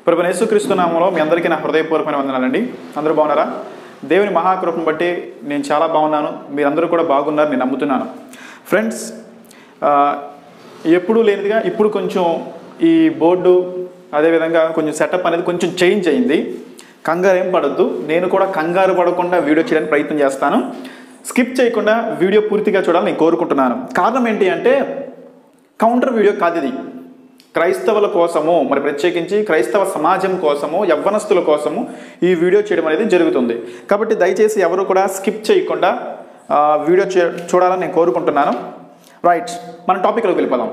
ప్రభు యేసుక్రీస్తు నామంలో మీ అందరికీ నా హృదయపూర్వకమైన వందనాలండి అందరూ బాగున్నారా దేవుని మహాకృపను బట్టి నేను చాలా బాగున్నాను మీరందరూ కూడా బాగున్నారు నేను నమ్ముతున్నాను ఫ్రెండ్స్ ఆ, ఎప్పుడూ లేనిదిగా ఇప్పుడు కొంచెం ఈ బోర్డు అదేవిధంగా కొంచెం సెటప్ అనేది కొంచెం చేంజ్ అయింది కంగారు ఏం పడద్దు నేను కూడా కంగారు పడకుండా వీడియో చేయడానికి ప్రయత్నం చేస్తాను స్కిప్ చేయకుండా వీడియో పూర్తిగా చూడాలని నేను కోరుకుంటున్నాను కారణం ఏంటి అంటే కౌంటర్ వీడియో కాదు ఇది క్రైస్తవుల కోసము మరి ప్రత్యేకించి క్రైస్తవ సమాజం కోసము యవ్వనస్తుల కోసము ఈ వీడియో చేయడం అనేది జరుగుతుంది కాబట్టి దయచేసి ఎవరు కూడా స్కిప్ చేయకుండా ఆ, వీడియో చే- చూడాలని నేను కోరుకుంటున్నాను రైట్ మన టాపిక్లోకి వెళ్ళిపోదాం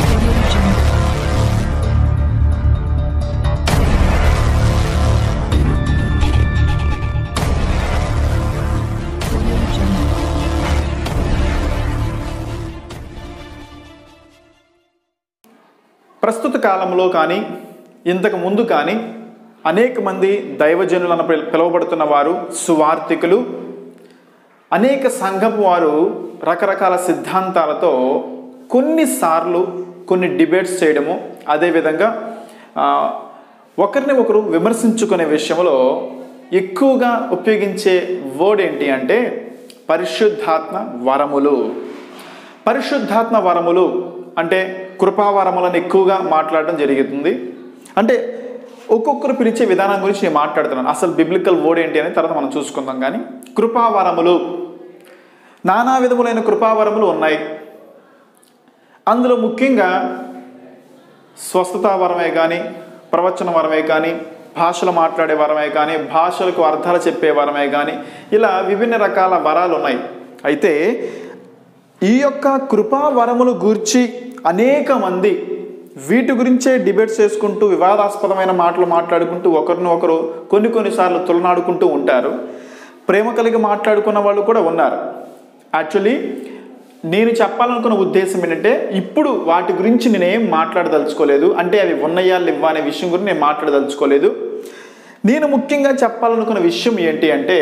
ప్రస్తుత కాలంలో కానీ ఇంతకు ముందు కానీ అనేక మంది దైవజనులను పిల- పిలువబడుతున్న వారు సువార్థికులు అనేక సంఘపు వారు రకరకాల సిద్ధాంతాలతో కొన్నిసార్లు కొన్ని డిబేట్స్ చేయడము అదేవిధంగా ఆ, ఒకరిని ఒకరు విమర్శించుకునే విషయంలో ఎక్కువగా ఉపయోగించే వర్డ్ ఏంటి అంటే పరిశుద్ధాత్మ వరములు పరిశుద్ధాత్మ వరములు అంటే కృపావరములను ఎక్కువగా మాట్లాడడం జరుగుతుంది అంటే ఒక్కొక్కరు పిలిచే విధానం గురించి నేను మాట్లాడుతున్నాను అసలు బిబ్లికల్ వర్డ్ ఏంటి అని తర్వాత మనం చూసుకుందాం కానీ కృపావరములు నానా విధములైన కృపావరములు ఉన్నాయి అందులో ముఖ్యంగా స్వస్థతా వరమే కానీ ప్రవచన వరమే కానీ భాషలు మాట్లాడే వరమే కానీ భాషలకు అర్థాలు చెప్పే వరమే కానీ ఇలా విభిన్న రకాల వరాలు ఉన్నాయి అయితే ఈ యొక్క కృపా వరములు గూర్చి అనేక మంది వీటి గురించే డిబేట్స్ చేసుకుంటూ వివాదాస్పదమైన మాటలు మాట్లాడుకుంటూ ఒకరిని ఒకరు కొన్ని కొన్నిసార్లు తులనాడుకుంటూ ఉంటారు ప్రేమ కలిగి మాట్లాడుకున్న వాళ్ళు కూడా ఉన్నారు యాక్చువల్లీ నేను చెప్పాలనుకున్న ఉద్దేశం ఏంటంటే ఇప్పుడు వాటి గురించి నేనేం మాట్లాడదలుచుకోలేదు అంటే అవి ఉన్నాయా లేవా అనే విషయం గురించి నేను మాట్లాడదలుచుకోలేదు నేను ముఖ్యంగా చెప్పాలనుకున్న విషయం ఏంటి అంటే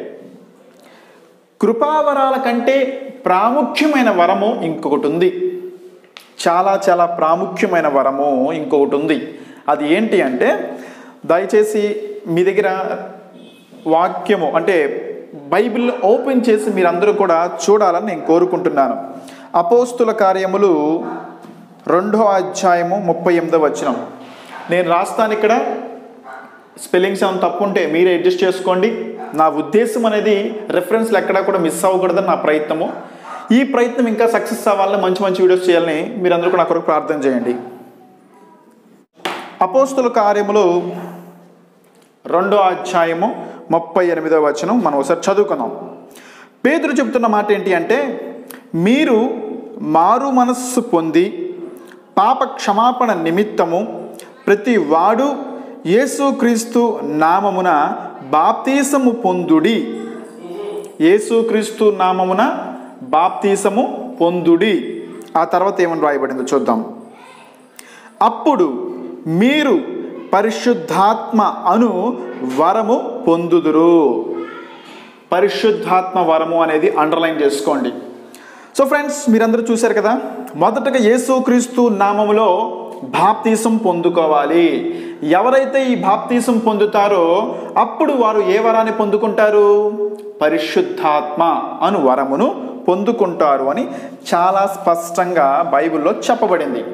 కృపావరాల కంటే ప్రాముఖ్యమైన వరము ఇంకొకటి ఉంది చాలా చాలా ప్రాముఖ్యమైన వరము ఇంకొకటి ఉంది అది ఏంటి అంటే దయచేసి మీ దగ్గర వాక్యము అంటే బైబిల్ ఓపెన్ చేసి మీరందరూ కూడా చూడాలని నేను కోరుకుంటున్నాను అపోస్తుల కార్యములు రెండో అధ్యాయము ముప్పై ఎనిమిదో వచనం నేను రాస్తాను ఇక్కడ స్పెల్లింగ్స్ ఏమైనా తప్పు ఉంటే మీరే అడ్జస్ట్ చేసుకోండి నా ఉద్దేశం అనేది రెఫరెన్స్లు ఎక్కడా కూడా మిస్ అవ్వకూడదని నా ప్రయత్నము ఈ ప్రయత్నం ఇంకా సక్సెస్ అవ్వాలని మంచి మంచి వీడియోస్ చేయాలని మీరందరూ కూడా నా కొరకు ప్రార్థన చేయండి అపోస్తుల కార్యములు రెండో అధ్యాయము ముప్పై ఎనిమిదో వచనం మనం ఒకసారి చదువుకుందాం పేదరు చెబుతున్న మాట ఏంటి అంటే మీరు మారు మనస్సు పొంది పాప క్షమాపణ నిమిత్తము ప్రతి వాడు యేసుక్రీస్తు నామమున బాప్తీసము పొందుడి యేసుక్రీస్తు నామమున బాప్తీసము పొందుడి ఆ తర్వాత ఏమని రాయబడిందో చూద్దాం అప్పుడు మీరు పరిశుద్ధాత్మ అను వరము పొందుదురు పరిశుద్ధాత్మ వరము అనేది అండర్లైన్ చేసుకోండి సో ఫ్రెండ్స్ మీరందరూ చూశారు కదా మొదటగా యేసుక్రీస్తు నామములో బాప్తీసం పొందుకోవాలి ఎవరైతే ఈ బాప్తీసం పొందుతారో అప్పుడు వారు ఏ వరాన్ని పొందుకుంటారు పరిశుద్ధాత్మ అను వరమును పొందుకుంటారు అని చాలా స్పష్టంగా బైబిల్లో చెప్పబడింది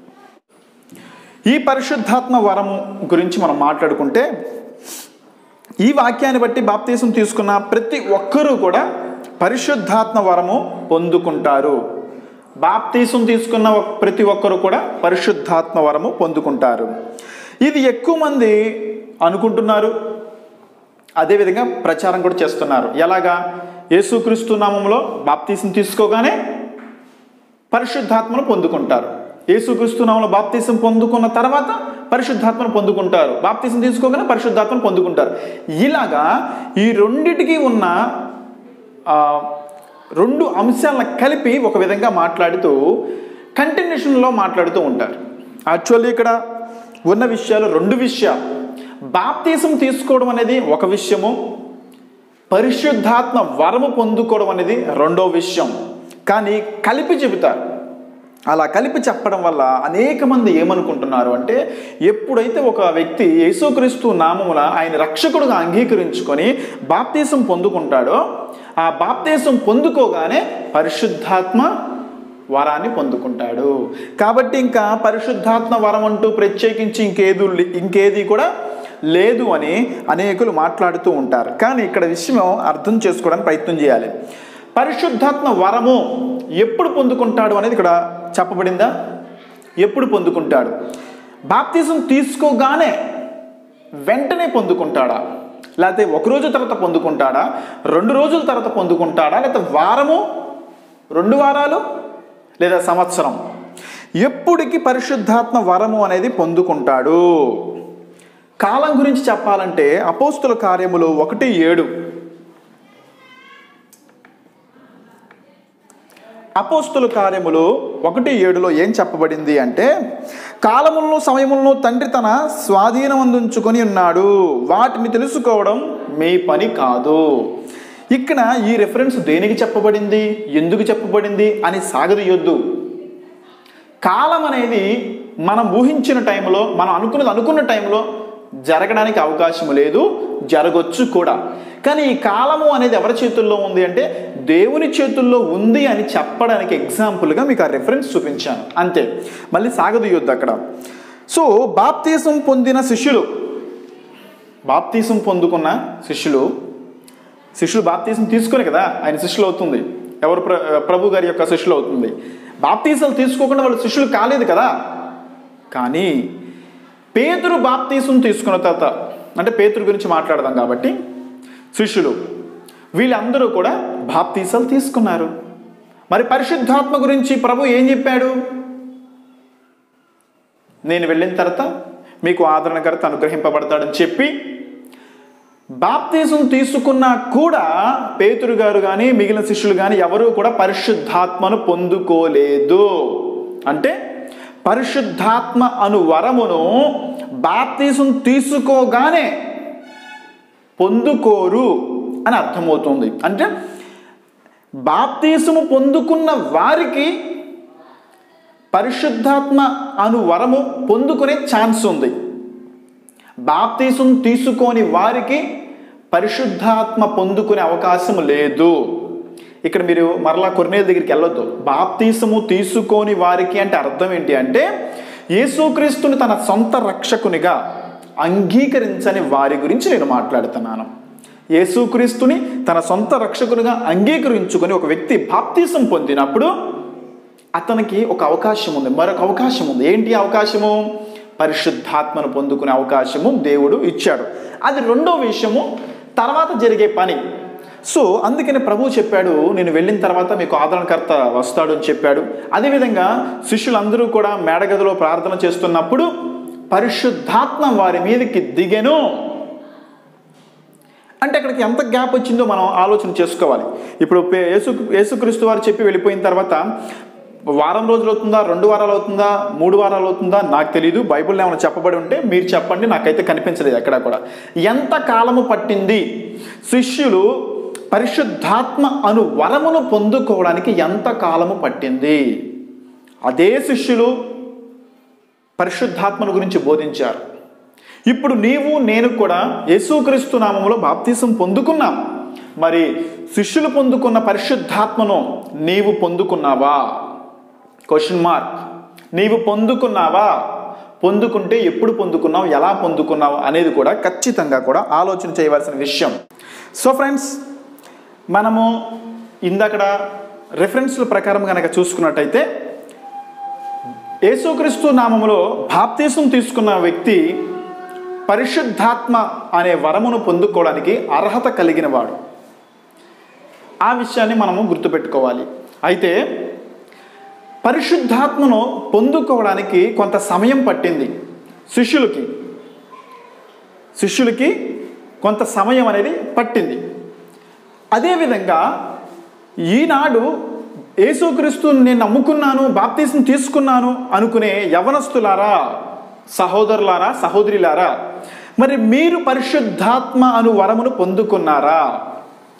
ఈ పరిశుద్ధాత్మ వరము గురించి మనం మాట్లాడుకుంటే ఈ వాక్యాన్ని బట్టి బాప్తీసం తీసుకున్న ప్రతి ఒక్కరూ కూడా పరిశుద్ధాత్మ వరము పొందుకుంటారు బాప్తీసం తీసుకున్న ఒక్- ప్రతి ఒక్కరు కూడా పరిశుద్ధాత్మ వరము పొందుకుంటారు ఇది ఎక్కువ మంది అనుకుంటున్నారు అదేవిధంగా ప్రచారం కూడా చేస్తున్నారు ఎలాగా యేసుక్రీస్తు నామంలో బాప్తీసం తీసుకోగానే పరిశుద్ధాత్మను పొందుకుంటారు యేసుక్రీస్తు నామంలో బాప్తీసం పొందుకున్న తర్వాత పరిశుద్ధాత్మను పొందుకుంటారు బాప్తీసం తీసుకోగానే పరిశుద్ధాత్మను పొందుకుంటారు ఇలాగా ఈ రెండిటికి ఉన్న ఆ, రెండు అంశాలను కలిపి ఒక విధంగా మాట్లాడుతూ కంటిన్యూషన్లో మాట్లాడుతూ ఉంటారు యాక్చువల్లీ ఇక్కడ ఉన్న విషయాలు రెండు విషయాలు బాప్తీసం తీసుకోవడం అనేది ఒక విషయము పరిశుద్ధాత్మ వరము పొందుకోవడం అనేది రెండో విషయం కానీ కలిపి చెబుతారు అలా కలిపి చెప్పడం వల్ల అనేక మంది ఏమనుకుంటున్నారు అంటే ఎప్పుడైతే ఒక వ్యక్తి యేసుక్రీస్తు నామముల ఆయన రక్షకుడుగా అంగీకరించుకొని బాప్తీసం పొందుకుంటాడో ఆ బాప్తీసం పొందుకోగానే పరిశుద్ధాత్మ వరాన్ని పొందుకుంటాడు కాబట్టి ఇంకా పరిశుద్ధాత్మ వరం అంటూ ప్రత్యేకించి ఇంకేది ఇంకేది కూడా లేదు అని అనేకులు మాట్లాడుతూ ఉంటారు కానీ ఇక్కడ విషయం అర్థం చేసుకోవడానికి ప్రయత్నం చేయాలి పరిశుద్ధాత్మ వరము ఎప్పుడు పొందుకుంటాడు అనేది ఇక్కడ చెప్పబడిందా ఎప్పుడు పొందుకుంటాడు బాప్తిజం తీసుకోగానే వెంటనే పొందుకుంటాడా లేకపోతే ఒక రోజు తర్వాత పొందుకుంటాడా రెండు రోజుల తర్వాత పొందుకుంటాడా లేకపోతే వారము రెండు వారాలు లేదా సంవత్సరం ఎప్పుడికి పరిశుద్ధాత్మ వరము అనేది పొందుకుంటాడు కాలం గురించి చెప్పాలంటే అపోస్తుల కార్యములు ఒకటి ఏడు అపోస్తుల కార్యములు ఒకటి ఏడులో ఏం చెప్పబడింది అంటే కాలములను సమయములను తండ్రి తన స్వాధీనం అందించుకొని ఉన్నాడు వాటిని తెలుసుకోవడం మీ పని కాదు ఇక్కడ ఈ రెఫరెన్స్ దేనికి చెప్పబడింది ఎందుకు చెప్పబడింది అని సాగదీయొద్దు కాలం అనేది మనం ఊహించిన టైంలో మనం అనుకున్నది అనుకున్న టైంలో జరగడానికి అవకాశం లేదు జరగొచ్చు కూడా కానీ ఈ కాలము అనేది ఎవరి చేతుల్లో ఉంది అంటే దేవుని చేతుల్లో ఉంది అని చెప్పడానికి ఎగ్జాంపుల్గా మీకు ఆ రెఫరెన్స్ చూపించాను అంతే మళ్ళీ సాగదీయొద్దు అక్కడ సో బాప్తీసం పొందిన శిష్యులు బాప్తీసం పొందుకున్న శిష్యులు శిష్యులు బాప్తీసం తీసుకునే కదా ఆయన శిష్యులు అవుతుంది ఎవరు ప్ర ప్రభు గారి యొక్క శిష్యులు అవుతుంది బాప్తీసాలు తీసుకోకుండా వాళ్ళు శిష్యులు కాలేదు కదా కానీ పేతురు బాప్తీసం తీసుకున్న తర్వాత అంటే పేతురు గురించి మాట్లాడదాం కాబట్టి శిష్యులు వీళ్ళందరూ కూడా బాప్తీసాలు తీసుకున్నారు మరి పరిశుద్ధాత్మ గురించి ప్రభు ఏం చెప్పాడు నేను వెళ్ళిన తర్వాత మీకు ఆదరణకర్త అనుగ్రహింపబడతాడని చెప్పి బాప్తీసం తీసుకున్నా కూడా పేతురు గారు కానీ మిగిలిన శిష్యులు కానీ ఎవరూ కూడా పరిశుద్ధాత్మను పొందుకోలేదు అంటే పరిశుద్ధాత్మ అను వరమును బాప్తీసం తీసుకోగానే పొందుకోరు అని అర్థమవుతుంది అంటే బాప్తీసము పొందుకున్న వారికి పరిశుద్ధాత్మ అను వరము పొందుకునే ఛాన్స్ ఉంది బాప్తీసం తీసుకోని వారికి పరిశుద్ధాత్మ పొందుకునే అవకాశం లేదు ఇక్కడ మీరు మరలా కొన్నేళ్ళ దగ్గరికి వెళ్ళొద్దు బాప్తీసము తీసుకోని వారికి అంటే అర్థం ఏంటి అంటే యేసుక్రీస్తుని తన సొంత రక్షకునిగా అంగీకరించని వారి గురించి నేను మాట్లాడుతున్నాను యేసుక్రీస్తుని తన సొంత రక్షకునిగా అంగీకరించుకొని ఒక వ్యక్తి బాప్తీసం పొందినప్పుడు అతనికి ఒక అవకాశం ఉంది మరొక అవకాశం ఉంది ఏంటి అవకాశము పరిశుద్ధాత్మను పొందుకునే అవకాశము దేవుడు ఇచ్చాడు అది రెండో విషయము తర్వాత జరిగే పని సో అందుకని ప్రభువు చెప్పాడు నేను వెళ్ళిన తర్వాత మీకు ఆదరణకర్త వస్తాడు అని చెప్పాడు అదేవిధంగా శిష్యులందరూ కూడా మేడగదిలో ప్రార్థన చేస్తున్నప్పుడు పరిశుద్ధాత్మ వారి మీదకి దిగెను అంటే అక్కడికి ఎంత గ్యాప్ వచ్చిందో మనం ఆలోచన చేసుకోవాలి ఇప్పుడు పే- యేసు యేసుక్రీస్తు వారు చెప్పి వెళ్ళిపోయిన తర్వాత వారం రోజులు అవుతుందా రెండు వారాలు అవుతుందా మూడు వారాలు అవుతుందా నాకు తెలియదు బైబిల్లో ఏమైనా చెప్పబడి ఉంటే మీరు చెప్పండి నాకైతే కనిపించలేదు ఎక్కడా కూడా ఎంత కాలము పట్టింది శిష్యులు పరిశుద్ధాత్మ అను వరమును పొందుకోవడానికి ఎంత కాలము పట్టింది అదే శిష్యులు పరిశుద్ధాత్మను గురించి బోధించారు ఇప్పుడు నీవు నేను కూడా యేసుక్రీస్తు నామములో బాప్తీసం పొందుకున్నాం మరి శిష్యులు పొందుకున్న పరిశుద్ధాత్మను నీవు పొందుకున్నావా క్వశ్చన్ మార్క్ నీవు పొందుకున్నావా పొందుకుంటే ఎప్పుడు పొందుకున్నావు ఎలా పొందుకున్నావు అనేది కూడా ఖచ్చితంగా కూడా ఆలోచన చేయవలసిన విషయం సో ఫ్రెండ్స్ మనము ఇందక్కడ రెఫరెన్స్ల ప్రకారం కనుక చూసుకున్నట్టయితే యేసుక్రీస్తు నామములో బాప్తీసం తీసుకున్న వ్యక్తి పరిశుద్ధాత్మ అనే వరమును పొందుకోవడానికి అర్హత కలిగిన వాడు ఆ విషయాన్ని మనము గుర్తుపెట్టుకోవాలి అయితే పరిశుద్ధాత్మను పొందుకోవడానికి కొంత సమయం పట్టింది శిష్యులకి శిష్యులకి కొంత సమయం అనేది పట్టింది అదేవిధంగా ఈనాడు యేసుక్రీస్తుని నేను నమ్ముకున్నాను బాప్తీసం తీసుకున్నాను అనుకునే యవనస్తులారా సహోదరులారా సహోదరులారా మరి మీరు పరిశుద్ధాత్మ అను వరమును పొందుకున్నారా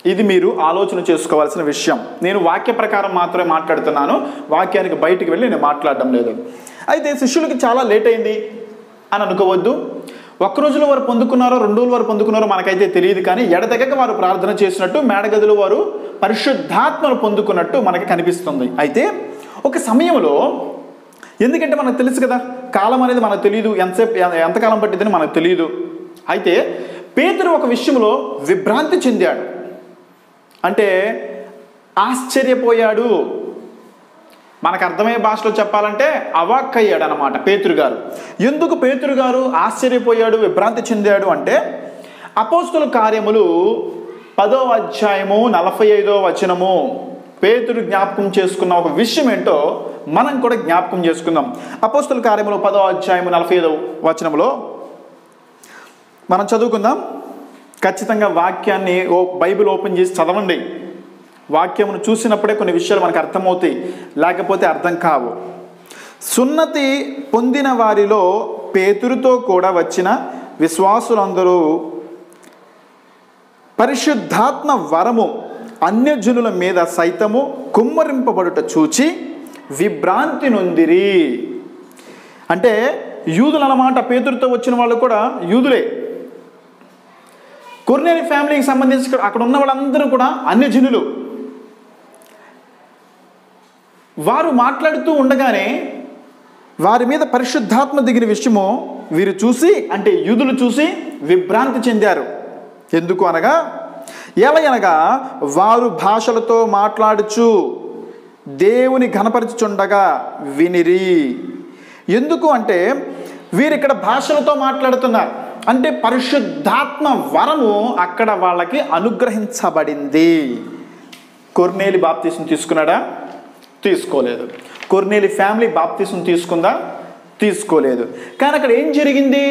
ఇది మీరు ఆలోచన చేసుకోవాల్సిన విషయం నేను వాక్య ప్రకారం మాత్రమే మాట్లాడుతున్నాను వాక్యానికి బయటికి వెళ్ళి నేను మాట్లాడడం లేదు అయితే శిష్యులకి చాలా లేట్ అయింది అని అనుకోవద్దు ఒక్క రోజులో వారు పొందుకున్నారో రెండు రోజులు వారు పొందుకున్నారో మనకైతే తెలియదు కానీ ఎడతెగక వారు ప్రార్థన చేసినట్టు మేడగదిలో వారు పరిశుద్ధాత్మను పొందుకున్నట్టు మనకి కనిపిస్తుంది అయితే ఒక సమయంలో ఎందుకంటే మనకు తెలుసు కదా కాలం అనేది మనకు తెలియదు ఎంతసేపు ఎ- ఎంతకాలం పట్టిందని మనకు తెలియదు అయితే పేతురు ఒక విషయంలో విభ్రాంతి చెందాడు అంటే ఆశ్చర్యపోయాడు మనకు అర్థమయ్యే భాషలో చెప్పాలంటే అవాక్కయ్యాడు అనమాట పేతురు గారు ఎందుకు పేతురు గారు ఆశ్చర్యపోయాడు విభ్రాంతి చెందాడు అంటే అపోస్తుల కార్యములు పదో అధ్యాయము నలభై ఐదో వచనము పేతురు జ్ఞాపకం చేసుకున్న ఒక విషయం ఏంటో మనం కూడా జ్ఞాపకం చేసుకుందాం అపోస్తుల కార్యములు పదో అధ్యాయము నలభై ఐదో వచనంలో మనం చదువుకుందాం ఖచ్చితంగా వాక్యాన్ని ఓ బైబిల్ ఓపెన్ చేసి చదవండి వాక్యమును చూసినప్పుడే కొన్ని విషయాలు మనకు అర్థమవుతాయి లేకపోతే అర్థం కావు సున్నతి పొందిన వారిలో పేతురుతో కూడా వచ్చిన విశ్వాసులందరూ పరిశుద్ధాత్మ వరము అన్యజనుల మీద సైతము కుమ్మరింపబడుట చూచి విభ్రాంతి నొందిరి అంటే యూదులు అన్నమాట పేతురుతో వచ్చిన వాళ్ళు కూడా యూదులే కొర్నేలి ఫ్యామిలీకి సంబంధించి అక్కడ ఉన్న వాళ్ళందరూ కూడా అన్యజనులు వారు మాట్లాడుతూ ఉండగానే వారి మీద పరిశుద్ధాత్మ దిగిన విషయము వీరు చూసి అంటే యూదులు చూసి విభ్రాంతి చెందారు ఎందుకు అనగా ఎలయనగా వారు భాషలతో మాట్లాడుచు దేవుని ఘనపరచుచుండగా వినిరి ఎందుకు అంటే వీరు ఇక్కడ భాషలతో మాట్లాడుతున్నారు అంటే పరిశుద్ధాత్మ వరము అక్కడ వాళ్ళకి అనుగ్రహించబడింది కొర్నేలి బాప్తీసం తీసుకున్నాడా తీసుకోలేదు కొర్నేలి ఫ్యామిలీ బాప్తీసం తీసుకుందా తీసుకోలేదు కానీ అక్కడ ఏం జరిగింది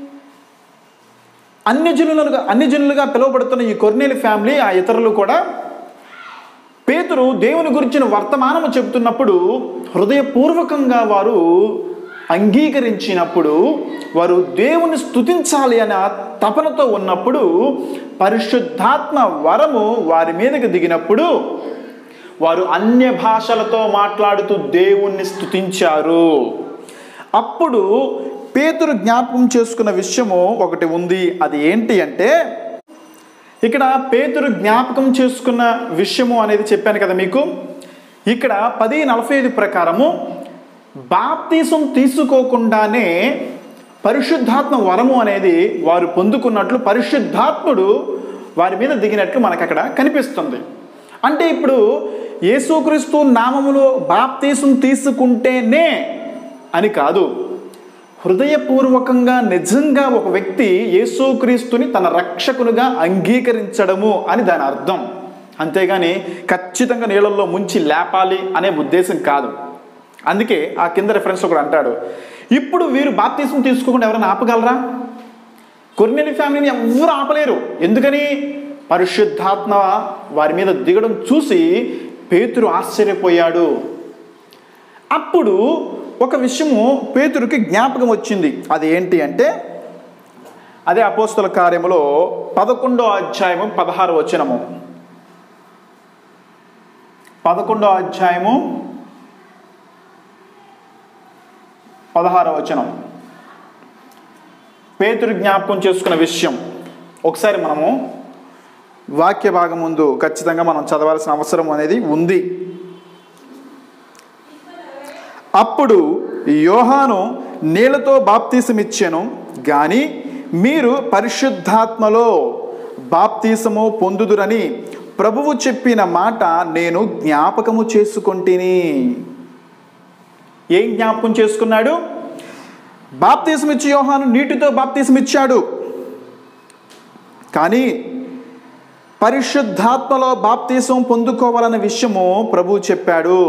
అన్ని జనులుగా అన్ని జనులుగా పిలువబడుతున్న ఈ కొర్నేలి ఫ్యామిలీ ఆ ఇతరులు కూడా పేతురు దేవుని గురించిన వర్తమానము చెబుతున్నప్పుడు హృదయపూర్వకంగా వారు అంగీకరించినప్పుడు వారు దేవుని స్తుతించాలి అనే తపనతో ఉన్నప్పుడు పరిశుద్ధాత్మ వరము వారి మీదకి దిగినప్పుడు వారు అన్య భాషలతో మాట్లాడుతూ దేవుణ్ణి స్తుతించారు అప్పుడు పేతురు జ్ఞాపకం చేసుకున్న విషయము ఒకటి ఉంది అది ఏంటి అంటే ఇక్కడ పేతురు జ్ఞాపకం చేసుకున్న విషయము అనేది చెప్పాను కదా మీకు ఇక్కడ పది నలభై ఐదు ప్రకారము బాప్తీసం తీసుకోకుండానే పరిశుద్ధాత్మ వరము అనేది వారు పొందుకున్నట్లు పరిశుద్ధాత్ముడు వారి మీద దిగినట్లు మనకు అక్కడ కనిపిస్తుంది అంటే ఇప్పుడు యేసుక్రీస్తు నామములో బాప్తీసం తీసుకుంటేనే అని కాదు హృదయపూర్వకంగా నిజంగా ఒక వ్యక్తి యేసుక్రీస్తుని తన రక్షకునిగా అంగీకరించడము అని దాని అర్థం అంతేగాని ఖచ్చితంగా నీళ్ళల్లో ముంచి లేపాలి అనే ఉద్దేశం కాదు అందుకే ఆ కింద రెఫరెన్స్ ఒకడు అంటాడు ఇప్పుడు వీరు బాప్తీసం తీసుకోకుండా ఎవరైనా ఆపగలరా కొర్నేలి ఫ్యామిలీని ఎవ్వరు ఆపలేరు ఎందుకని పరిశుద్ధాత్మ వారి మీద దిగడం చూసి పేతురు ఆశ్చర్యపోయాడు అప్పుడు ఒక విషయము పేతురుకి జ్ఞాపకం వచ్చింది అది ఏంటి అంటే అదే అపోస్తుల కార్యములో పదకొండో అధ్యాయము పదహారు వచనము పదకొండో అధ్యాయము పదహారవ వచనం పేతురు జ్ఞాపకం చేసుకున్న విషయం ఒకసారి మనము వాక్య భాగం ముందు ఖచ్చితంగా మనం చదవాల్సిన అవసరం అనేది ఉంది అప్పుడు యోహాను నీళ్లతో బాప్తీసమిచ్చాను కానీ మీరు పరిశుద్ధాత్మలో బాప్తీసము పొందుదురని ప్రభువు చెప్పిన మాట నేను జ్ఞాపకము చేసుకొంటిని ఏం జ్ఞాపకం చేసుకున్నాడు బాప్తీసం ఇచ్చి యోహాను నీటితో బాప్తీసం ఇచ్చాడు కానీ పరిశుద్ధాత్మలో బాప్తీసం పొందుకోవాలన్న విషయము ప్రభు చెప్పాడు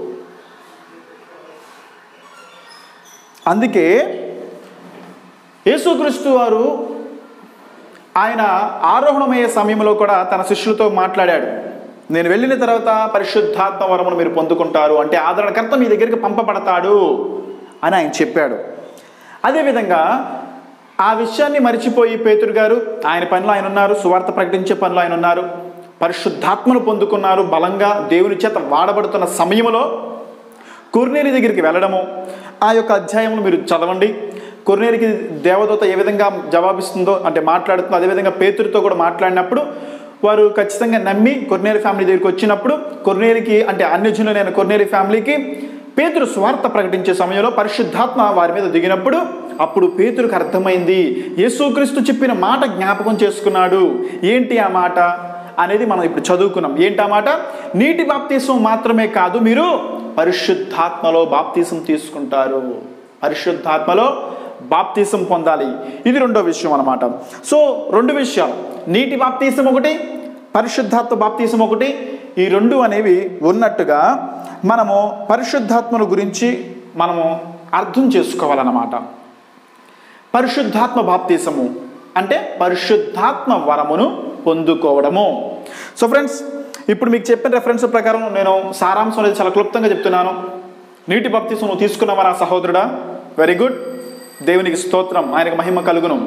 అందుకే యేసుక్రీస్తు వారు ఆయన ఆరోహణమయ్యే సమయంలో కూడా తన శిష్యులతో మాట్లాడాడు నేను వెళ్ళిన తర్వాత పరిశుద్ధాత్మ వరమును మీరు పొందుకుంటారు అంటే ఆదరణకర్త మీ దగ్గరికి పంపబడతాడు అని ఆయన చెప్పాడు అదేవిధంగా ఆ విషయాన్ని మరిచిపోయి పేతురు గారు ఆయన పనిలో ఆయన ఉన్నారు సువార్త ప్రకటించే పనిలో ఆయన ఉన్నారు పరిశుద్ధాత్మను పొందుకున్నారు బలంగా దేవుని చేత వాడబడుతున్న సమయంలో కొర్నేలి దగ్గరికి వెళ్ళడము ఆ యొక్క అధ్యాయంలో మీరు చదవండి కొర్నేలికి దేవదూత ఏ విధంగా జవాబిస్తుందో అంటే మాట్లాడుతుందో అదేవిధంగా పేతురితో కూడా మాట్లాడినప్పుడు వారు ఖచ్చితంగా నమ్మి కొర్నేలి ఫ్యామిలీ దగ్గరికి వచ్చినప్పుడు కొర్నేలికి అంటే అన్యజనులైన కొర్నేలి ఫ్యామిలీకి పేతురు స్వార్థ ప్రకటించే సమయంలో పరిశుద్ధాత్మ వారి మీద దిగినప్పుడు అప్పుడు పేతురుకు అర్థమైంది యేసుక్రీస్తు చెప్పిన మాట జ్ఞాపకం చేసుకున్నాడు ఏంటి ఆ మాట అనేది మనం ఇప్పుడు చదువుకున్నాం ఏంటి ఆ మాట నీటి బాప్తీసం మాత్రమే కాదు మీరు పరిశుద్ధాత్మలో బాప్తీసం తీసుకుంటారు పరిశుద్ధాత్మలో బాప్తీసం పొందాలి ఇది రెండో విషయం అన్నమాట సో రెండు విషయాలు నీటి బాప్తీసం ఒకటి పరిశుద్ధాత్మ బాప్తీసం ఒకటి ఈ రెండు అనేవి ఉన్నట్టుగా మనము పరిశుద్ధాత్మను గురించి మనము అర్థం చేసుకోవాలన్నమాట పరిశుద్ధాత్మ బాప్తీసము అంటే పరిశుద్ధాత్మ వరమును పొందుకోవడము సో ఫ్రెండ్స్ ఇప్పుడు మీకు చెప్పిన రెఫరెన్స్ ప్రకారం నేను సారాంశం అనేది చాలా క్లుప్తంగా చెప్తున్నాను నీటి బాప్తీసం నువ్వు తీసుకున్నావా నా సహోదరుడా వెరీ గుడ్ దేవునికి స్తోత్రం ఆయనకు మహిమ కలుగును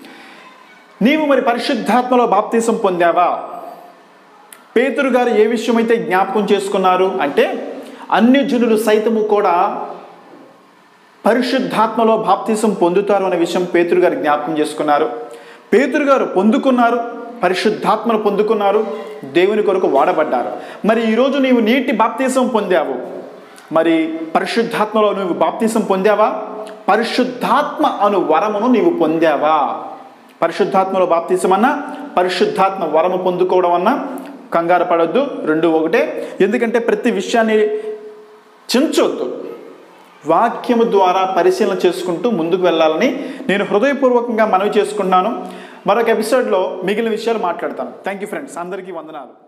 నీవు మరి పరిశుద్ధాత్మలో బాప్తీసం పొందావా పేతురు గారు ఏ విషయమైతే జ్ఞాపకం చేసుకున్నారు అంటే అన్య జనులు సైతము కూడా పరిశుద్ధాత్మలో బాప్తీసం పొందుతారు అనే విషయం పేతురు గారు జ్ఞాపకం చేసుకున్నారు పేతురు గారు పొందుకున్నారు పరిశుద్ధాత్మను పొందుకున్నారు దేవుని కొరకు వాడబడ్డారు మరి ఈరోజు నీవు నీటి బాప్తీసం పొందావు మరి పరిశుద్ధాత్మలో నువ్వు బాప్తీసం పొందావా పరిశుద్ధాత్మ అను వరమును నీవు పొందావా పరిశుద్ధాత్మలో బాప్తీసం అన్నా పరిశుద్ధాత్మ వరము పొందుకోవడం అన్నా కంగారు పడొద్దు రెండు ఒకటే ఎందుకంటే ప్రతి విషయాన్ని చించొద్దు వాక్యము ద్వారా పరిశీలన చేసుకుంటూ ముందుకు వెళ్ళాలని నేను హృదయపూర్వకంగా మనవి చేసుకుంటున్నాను మరొక ఎపిసోడ్లో మిగిలిన విషయాలు మాట్లాడతాను థ్యాంక్ యూ ఫ్రెండ్స్ అందరికీ వందనాలు